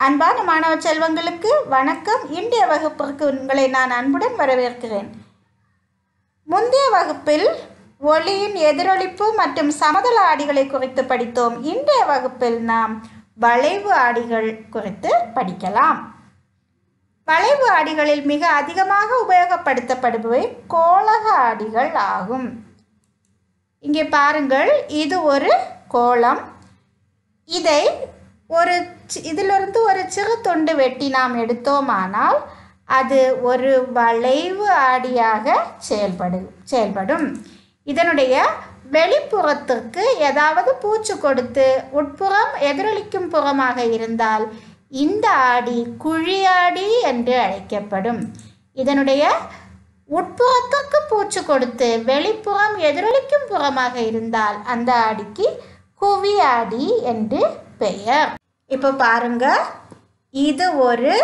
அன்பான மாணவ செல்வங்களுக்கு வணக்கம் இன்றைய வகுப்பிற்கு உங்களை நான் அன்புடன் வரவேற்கிறேன் முந்தைய வகுப்பில் ஒளியின் எதிரொலிப்பு மற்றும் சமதள ஆடிகளை குறித்து படித்தோம் இன்றைய வகுப்பில் நாம் வளைவு ஆடிகள் குறித்து படிக்கலாம் வளைவு ஆடிகளில் மிக அதிகமாக உபயோகப்படுத்தப்படுபவை கோளக ஆடிகள் ஆகும் இங்கே பாருங்கள் இது ஒரு கோளம் இதை ஒரு சி- இதிலிருந்து ஒரு சிறு துண்டு வெட்டி நாம் எடுத்தோமானால் அது ஒரு வளைவு ஆடியாக செயல்படு செயல்படும் இதனுடைய வெளிப்புறத்திற்கு ஏதாவது பூச்சு கொடுத்து உட்புறம் எதிரொலிக்கும் புறமாக இருந்தால் இந்த ஆடி குழியாடி என்று அழைக்கப்படும் இதனுடைய உட்புறத்துக்கு பூச்சு கொடுத்து வெளிப்புறம் எதிரொலிக்கும் புறமாக இருந்தால் அந்த ஆடிக்கு குவி ஆடி என்று பெயர் இப்போ பாருங்க இது ஒரு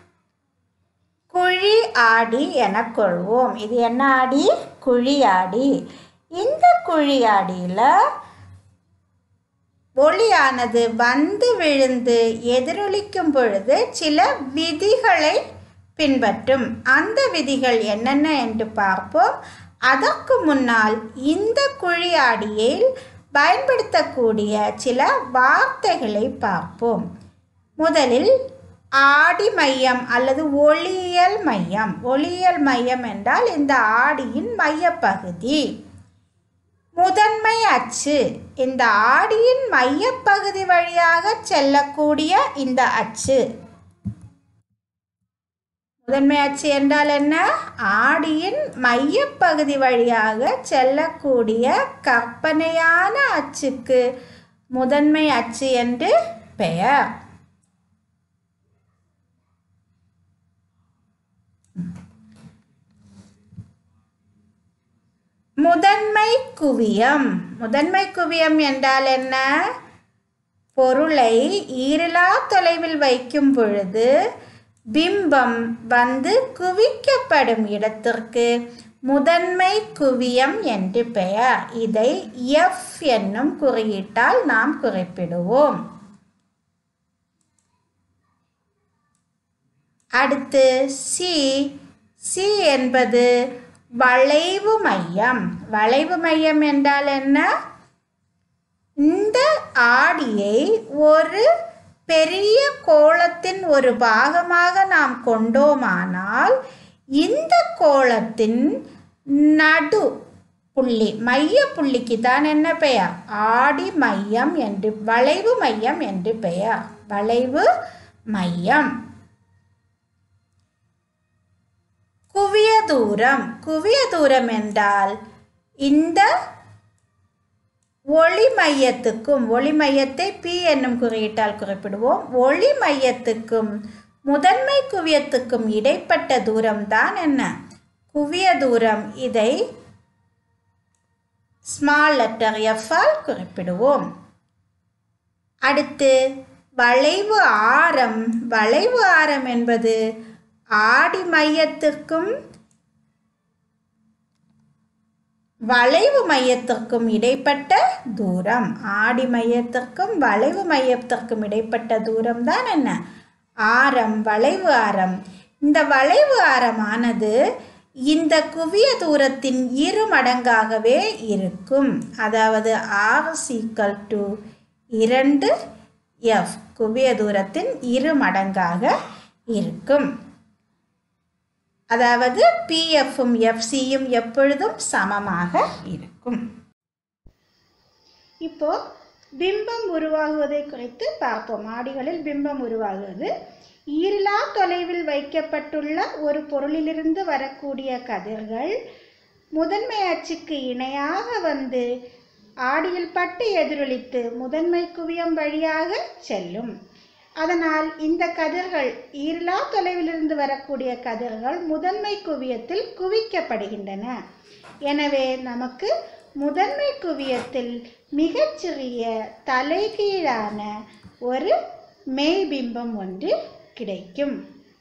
குழி ஆடி என கொள்வோம் இது என்ன ஆடி குழி ஆடி இந்த குழி ஆடியில் ஒளியானது வந்து விழுந்து எதிரொலிக்கும் பொழுது சில விதிகளை பின்பற்றும் அந்த விதிகள் என்னென்ன என்று பார்ப்போம் அதற்கு முன்னால் இந்த குழியாடியில் பயன்படுத்தக்கூடிய சில வார்த்தைகளை பார்ப்போம் முதலில் ஆடி மையம் அல்லது ஒளியியல் மையம் ஒளியியல் மையம் என்றால் இந்த ஆடியின் மையப்பகுதி முதன்மை அச்சு இந்த ஆடியின் மையப்பகுதி வழியாக செல்லக்கூடிய இந்த அச்சு முதன்மை அச்சு என்றால் என்ன ஆடியின் மையப்பகுதி வழியாக செல்லக்கூடிய கற்பனையான அச்சுக்கு முதன்மை அச்சு என்று பெயர் முதன்மை குவியம் முதன்மை குவியம் என்றால் என்ன பொருளை ஈரிலா தொலைவில் வைக்கும் பொழுது பிம்பம் வந்து குவிக்கப்படும் இடத்திற்கு முதன்மை குவியம் என்று பெயர் இதை எஃப் என்னும் குறியீட்டால் நாம் குறிப்பிடுவோம் அடுத்து சி சி என்பது வளைவு மையம் வளைவு மையம் என்றால் என்ன இந்த ஆடியை ஒரு பெரிய கோளத்தின் ஒரு பாகமாக நாம் கொண்டோமானால் இந்த கோளத்தின் நடு புள்ளி மைய புள்ளிக்கு தான் என்ன பெயர் ஆடி மையம் என்று வளைவு மையம் என்று பெயர் வளைவு மையம் குவிய தூரம் குவிய தூரம் என்றால் இந்த ஒளி மையத்துக்கும் ஒளி மையத்தை பி என்னும் குறியீட்டால் குறிப்பிடுவோம் ஒளி மையத்துக்கும் முதன்மை குவியத்துக்கும் இடைப்பட்ட தூரம் தான் என்ன குவிய தூரம் இதை ஸ்மால் லெட்டர் எஃப்பால் குறிப்பிடுவோம் அடுத்து வளைவு ஆரம் வளைவு ஆரம் என்பது ஆடி மையத்திற்கும் வளைவு மையத்திற்கும் இடைப்பட்ட தூரம் ஆடி மையத்திற்கும் வளைவு மையத்திற்கும் இடைப்பட்ட தூரம் தான் என்ன ஆரம் வளைவு ஆரம் இந்த வளைவு ஆரமானது இந்த குவிய தூரத்தின் இரு மடங்காகவே இருக்கும் அதாவது ஆர் சீக்கல் டு இரண்டு எஃப் குவிய தூரத்தின் இரு மடங்காக இருக்கும் அதாவது பிஎஃப்பும் எஃப்சியும் எப்பொழுதும் சமமாக இருக்கும் இப்போ பிம்பம் உருவாகுவதை குறித்து பார்ப்போம் ஆடிகளில் பிம்பம் உருவாகுவது ஈரிலா தொலைவில் வைக்கப்பட்டுள்ள ஒரு பொருளிலிருந்து வரக்கூடிய கதிர்கள் முதன்மை அச்சுக்கு இணையாக வந்து ஆடியில் பட்டு எதிரொலித்து முதன்மை குவியம் வழியாக செல்லும் அதனால் இந்த கதிர்கள் ஈரிலா தொலைவிலிருந்து வரக்கூடிய கதிர்கள் முதன்மை குவியத்தில் குவிக்கப்படுகின்றன எனவே நமக்கு முதன்மை குவியத்தில் மிகச்சிறிய தலைகீழான ஒரு மெய்பிம்பம் ஒன்று கிடைக்கும்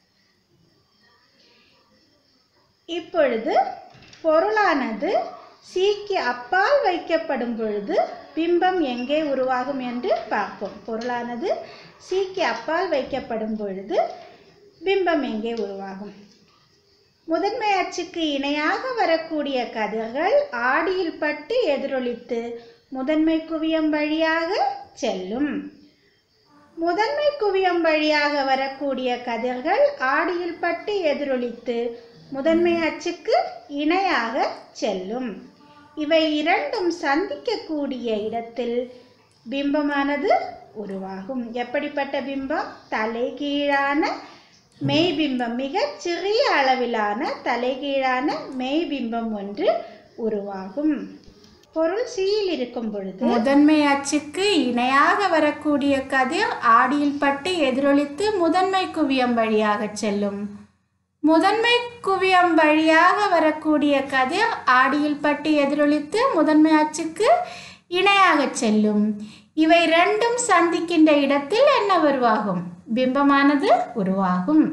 இப்பொழுது பொருளானது சீக்கு அப்பால் வைக்கப்படும் பொழுது பிம்பம் எங்கே உருவாகும் என்று பார்ப்போம் பொருளானது சிக்கு அப்பால் வைக்கப்படும் பொழுது பிம்பம் எங்கே உருவாகும் முதன்மை அச்சுக்கு இணையாக வரக்கூடிய கதிர்கள் ஆடியில் பட்டு எதிரொலித்து முதன்மை குவியம் வழியாக செல்லும் முதன்மை குவியம் வழியாக வரக்கூடிய கதிர்கள் ஆடியில் பட்டு எதிரொலித்து முதன்மை அச்சுக்கு இணையாக செல்லும் இவை இரண்டும் சந்திக்கக்கூடிய இடத்தில் பிம்பமானது உருவாகும் எப்படிப்பட்ட பிம்பம் தலைகீழான மெய்பிம்பம் மிகச் சிறிய அளவிலான தலைகீழான மெய்பிம்பம் ஒன்று உருவாகும் பொருள் சியில் இருக்கும் பொழுது முதன்மை அச்சுக்கு இணையாக வரக்கூடிய கதிர் ஆடியில் பட்டு எதிரொலித்து முதன்மை குவியம் வழியாக செல்லும் முதன்மை குவியம் வழியாக வரக்கூடிய கதிர் ஆடியில் பட்டு எதிரொலித்து முதன்மை அச்சுக்கு இணையாக செல்லும் இவை ரெண்டும் சந்திக்கின்ற இடத்தில் என்ன உருவாகும் பிம்பமானது உருவாகும்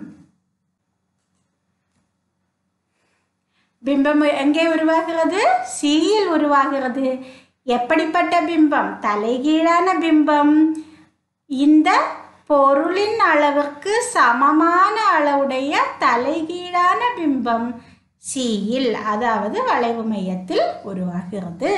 பிம்பம் எங்கே உருவாகிறது சியில் உருவாகிறது எப்படிப்பட்ட பிம்பம் தலைகீழான பிம்பம் இந்த பொருளின் அளவிற்கு சமமான அளவுடைய தலைகீழான பிம்பம் சியில் அதாவது வளைவு மையத்தில் உருவாகிறது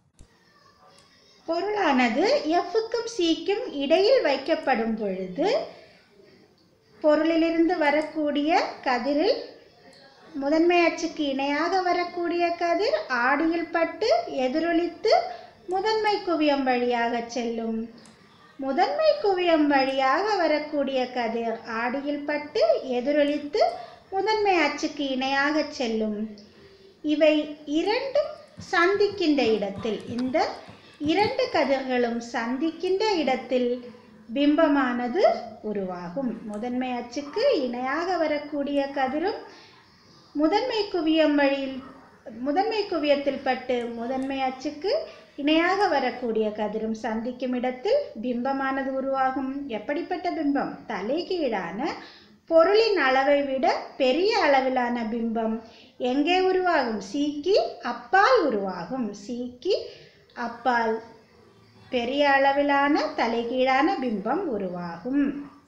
பொருளானது எஃப்க்கும் சிக்கும் இடையில் வைக்கப்படும் பொழுது பொருளிலிருந்து வரக்கூடிய கதிரில் முதன்மை அச்சுக்கு இணையாக வரக்கூடிய கதிர் ஆடியில் பட்டு எதிரொலித்து முதன்மை குவியம் வழியாக செல்லும் முதன்மை குவியம் வழியாக வரக்கூடிய கதிர் ஆடியில் பட்டு எதிரொலித்து முதன்மை அச்சுக்கு இணையாக செல்லும் இவை இரண்டும் சந்திக்கின்ற இடத்தில் இந்த இரண்டு கதிர்களும் சந்திக்கின்ற இடத்தில் பிம்பமானது உருவாகும் முதன்மை அச்சுக்கு இணையாக வரக்கூடிய கதிரும் முதன்மை குவியம் வழியில் முதன்மை குவியத்தில் பட்டு முதன்மை அச்சுக்கு இணையாக வரக்கூடிய கதிரும் சந்திக்கும் இடத்தில் பிம்பமானது உருவாகும் எப்படிப்பட்ட பிம்பம் தலைகீழான பொருளின் அளவை விட பெரிய அளவிலான பிம்பம் எங்கே உருவாகும் சீக்கி அப்பால் உருவாகும் சீக்கி அப்பால் பெரிய அளவிலான தலைகீழான பிம்பம் உருவாகும்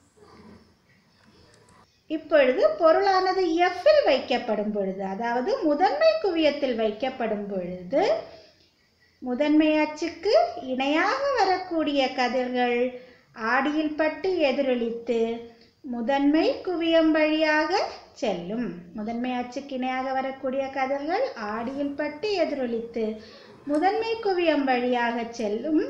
இப்பொழுது பொருளானது எஃப்பில் வைக்கப்படும் பொழுது அதாவது முதன்மை குவியத்தில் வைக்கப்படும் பொழுது முதன்மை அச்சுக்கு இணையாக வரக்கூடிய கதிர்கள் ஆடியில் பட்டு எதிரொலித்து முதன்மை குவியம் வழியாக செல்லும் முதன்மை அச்சுக்கு இணையாக வரக்கூடிய கதிர்கள் ஆடியில் பட்டு எதிரொலித்து முதன்மை குவியம் வழியாக செல்லும்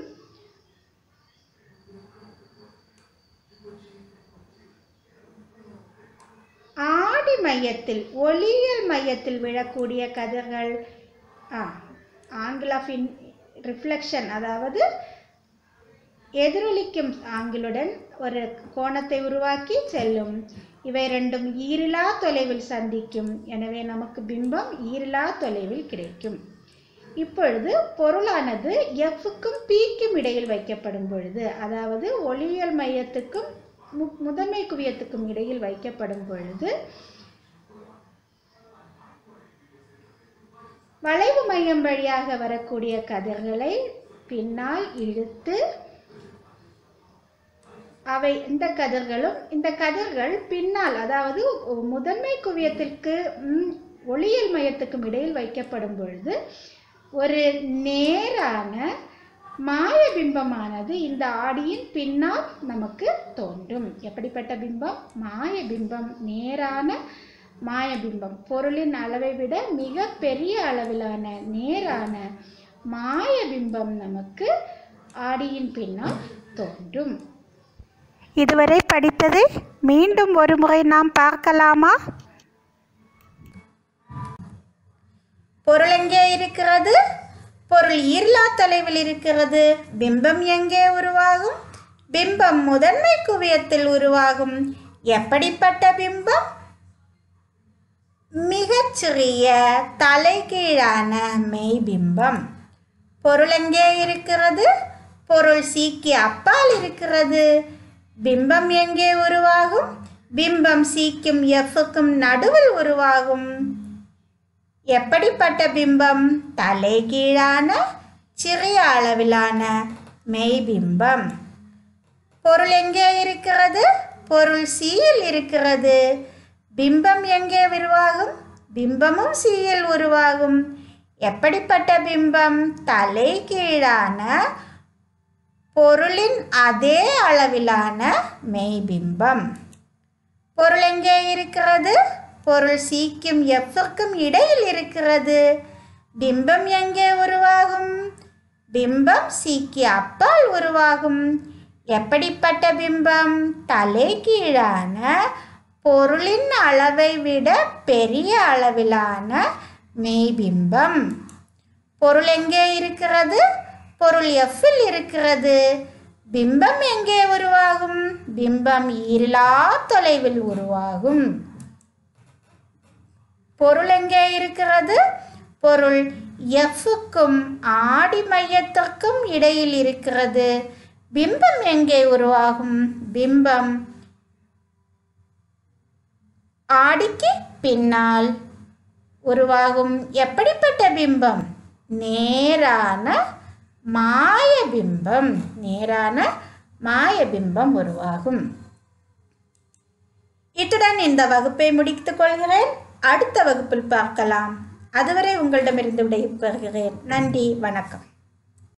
ஆடி மையத்தில் ஒளியியல் மையத்தில் விழக்கூடிய கதிர்கள் ஆங்கிள் ஆஃப் இன் ரிஃப்ளெக்ஷன் அதாவது எதிரொலிக்கும் ஆங்கிளுடன் ஒரு கோணத்தை உருவாக்கி செல்லும் இவை ரெண்டும் ஈரிலா தொலைவில் சந்திக்கும் எனவே நமக்கு பிம்பம் ஈரிலா தொலைவில் கிடைக்கும் இப்பொழுது பொருளானது எஃப்க்கும் பிக்கும் இடையில் வைக்கப்படும் பொழுது அதாவது ஒளியியல் மையத்துக்கும் மு- முதன்மை குவியத்துக்கும் இடையில் வைக்கப்படும் பொழுது வளைவு மையம் வழியாக வரக்கூடிய கதிர்களை பின்னால் இழுத்து அவை இந்த கதிர்களும் இந்த கதிர்கள் பின்னால் அதாவது முதன்மை குவியத்திற்கு ம், ஒளியியல் மையத்துக்கும் இடையில் வைக்கப்படும் பொழுது ஒரு நேரான மாய பிம்பமானது இந்த ஆடியின் பின்னால் நமக்கு தோன்றும் எப்படிப்பட்ட பிம்பம் மாய பிம்பம் நேரான மாய பிம்பம் பொருளின் அளவை விட மிக பெரிய அளவிலான நேரான மாய பிம்பம் நமக்கு ஆடியின் பின்னால் தோன்றும் இதுவரை படித்ததை மீண்டும் ஒரு முறை நாம் பார்க்கலாமா பொருள் எங்கே இருக்கிறது பொருள் ஈர்லா தொலைவில் இருக்கிறது பிம்பம் எங்கே உருவாகும் பிம்பம் முதன்மை குவியத்தில் உருவாகும் எப்படிப்பட்ட பிம்பம் மிகச்சிறிய தலைகீழான மெய்பிம்பம் பொருள் எங்கே இருக்கிறது பொருள் சீக்கி அப்பால் இருக்கிறது பிம்பம் எங்கே உருவாகும் பிம்பம் சீக்கும் எஃப்க்கும் நடுவில் உருவாகும் எப்படிப்பட்ட பிம்பம் தலைகீழான சிறிய அளவிலான மெய்பிம்பம் பொருள் எங்கே இருக்கிறது பொருள் சியில் இருக்கிறது பிம்பம் எங்கே உருவாகும் பிம்பமும் சியில் உருவாகும் எப்படிப்பட்ட பிம்பம் தலைகீழான பொருளின் அதே அளவிலான மெய்பிம்பம் பொருள் எங்கே இருக்கிறது பொருள் சிக்கும் எஃப்க்கும் இடையில் இருக்கிறது பிம்பம் எங்கே உருவாகும் பிம்பம் சிக்கு அப்பால் உருவாகும் எப்படிப்பட்ட பிம்பம் தலைகீழான பொருளின் அளவை விட பெரிய அளவிலான மெய்பிம்பம் பொருள் எங்கே இருக்கிறது பொருள் எஃப்பில் இருக்கிறது பிம்பம் எங்கே உருவாகும் பிம்பம் ஈரிலா தொலைவில் உருவாகும் பொருள் எங்கே இருக்கிறது பொருள் எஃப்க்கும் ஆடி மையத்திற்கும் இடையில் இருக்கிறது பிம்பம் எங்கே உருவாகும் பிம்பம் ஆடிக்கு பின்னால் உருவாகும் எப்படிப்பட்ட பிம்பம் நேரான மாயபிம்பம் நேரான மாயபிம்பம் உருவாகும் இத்துடன் இந்த வகுப்பை முடித்துக் கொள்கிறேன் அடுத்த வகுப்பில் பார்க்கலாம் அதுவரை உங்களிடமிருந்து விடைபெறுகிறேன் நன்றி வணக்கம்